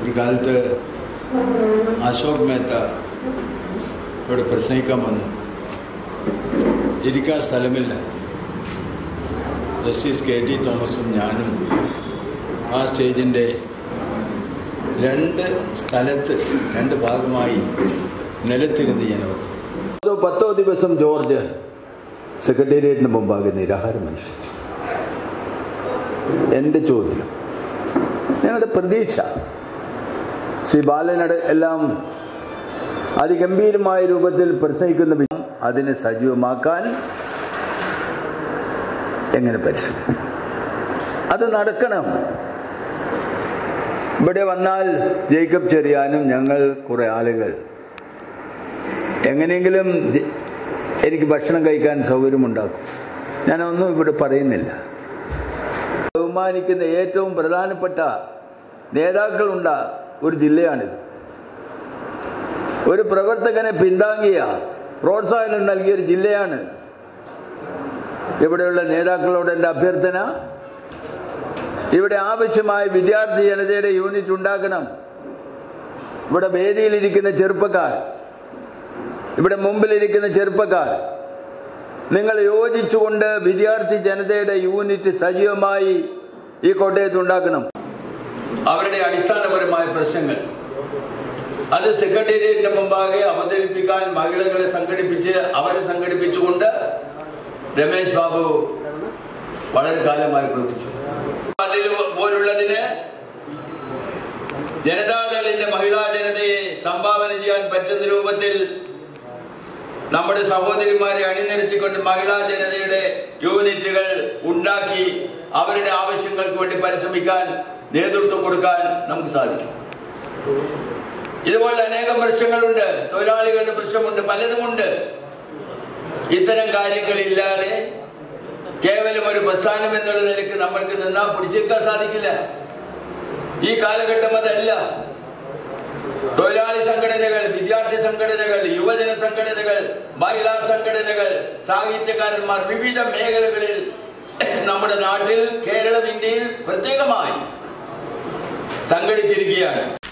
ഒരു കാലത്ത് അശോക് മേത്ത ഇവിടെ പ്രസംഗിക്കാൻ വന്നു ഇരിക്കാൻ സ്ഥലമില്ല ജസ്റ്റിസ് കെ ടി തോമസും ഞാനും ആ സ്റ്റേജിൻ്റെ രണ്ട് സ്ഥലത്ത് രണ്ട് ഭാഗമായി നിലത്തിരുന്ന് ഞാൻ ഓർത്തു അതോ പത്തോ ദിവസം ജോർജ് സെക്രട്ടേറിയറ്റിന് മുമ്പാകെ നിരാഹാരം അനുഷ്ഠിച്ചു എൻ്റെ ചോദ്യം ഞങ്ങളുടെ പ്രതീക്ഷ ശ്രീ ബാലനട് എല്ലാം അതിഗംഭീരമായ രൂപത്തിൽ പ്രസംഗിക്കുന്ന വിധം അതിനെ സജീവമാക്കാൻ എങ്ങനെ പരിശ്രമിക്കും അത് നടക്കണം ഇവിടെ വന്നാൽ ജേക്കബ് ചെറിയാനും ഞങ്ങൾ കുറെ ആളുകൾ എങ്ങനെയെങ്കിലും ജെ- എനിക്ക് ഭക്ഷണം കഴിക്കാൻ സൗകര്യമുണ്ടാക്കും ഞാനൊന്നും ഇവിടെ പറയുന്നില്ല ബഹുമാനിക്കുന്ന ഏറ്റവും പ്രധാനപ്പെട്ട നേതാക്കളുണ്ട ഒരു ജില്ലയാണിത് ഒരു പ്രവർത്തകനെ പിന്താങ്ങിയ പ്രോത്സാഹനം നൽകിയ ഒരു ജില്ലയാണ് ഇവിടെയുള്ള നേതാക്കളോട് എൻ്റെ അഭ്യർത്ഥന ഇവിടെ ആവശ്യമായ വിദ്യാർത്ഥി ജനതയുടെ യൂണിറ്റ് ഉണ്ടാക്കണം ഇവിടെ വേദിയിലിരിക്കുന്ന ചെറുപ്പക്കാർ ഇവിടെ മുമ്പിലിരിക്കുന്ന ചെറുപ്പക്കാർ നിങ്ങൾ യോജിച്ചുകൊണ്ട് വിദ്യാർത്ഥി ജനതയുടെ യൂണിറ്റ് സജീവമായി ഈ കോട്ടയത്ത് ഉണ്ടാക്കണം അവരുടെ അടിസ്ഥാനപരമായ പ്രശ്നങ്ങൾ അത് സെക്രട്ടേറിയറ്റിന് മുമ്പാകെ അവതരിപ്പിക്കാൻ മഹിളകളെ സംഘടിപ്പിച്ച് അവരെ സംഘടിപ്പിച്ചുകൊണ്ട് രമേശ് ബാബു വളരെ കാലമായി പ്രവർത്തിച്ചു അതിൽ പോലുള്ളതിന് ജനതാദളിന്റെ മഹിളാ ജനതയെ സംഭാവന ചെയ്യാൻ പറ്റുന്ന രൂപത്തിൽ നമ്മുടെ സഹോദരിമാരെ അണിനിരത്തിക്കൊണ്ട് മഹിളാ ജനതയുടെ യൂണിറ്റുകൾ ഉണ്ടാക്കി അവരുടെ ആവശ്യങ്ങൾക്ക് വേണ്ടി പരിശ്രമിക്കാൻ നേതൃത്വം കൊടുക്കാൻ നമുക്ക് സാധിക്കും ഇതുപോലെ അനേകം പ്രശ്നങ്ങളുണ്ട് തൊഴിലാളികളുടെ പ്രശ്നമുണ്ട് പലതുമുണ്ട് ഇത്തരം കാര്യങ്ങളില്ലാതെ കേവലം ഒരു പ്രസ്ഥാനം എന്നുള്ള നിലയ്ക്ക് നമ്മൾക്ക് നിന്നാ പിടിച്ചെടുക്കാൻ സാധിക്കില്ല ഈ കാലഘട്ടം അതല്ല തൊഴിലാളി സംഘടനകൾ വിദ്യാർത്ഥി സംഘടനകൾ യുവജന സംഘടനകൾ മഹിളാ സംഘടനകൾ സാഹിത്യകാരന്മാർ വിവിധ മേഖലകളിൽ നമ്മുടെ നാട്ടിൽ കേരളം ഇന്ത്യയിൽ പ്രത്യേകമായി സംഘടിച്ചിരിക്കുകയാണ്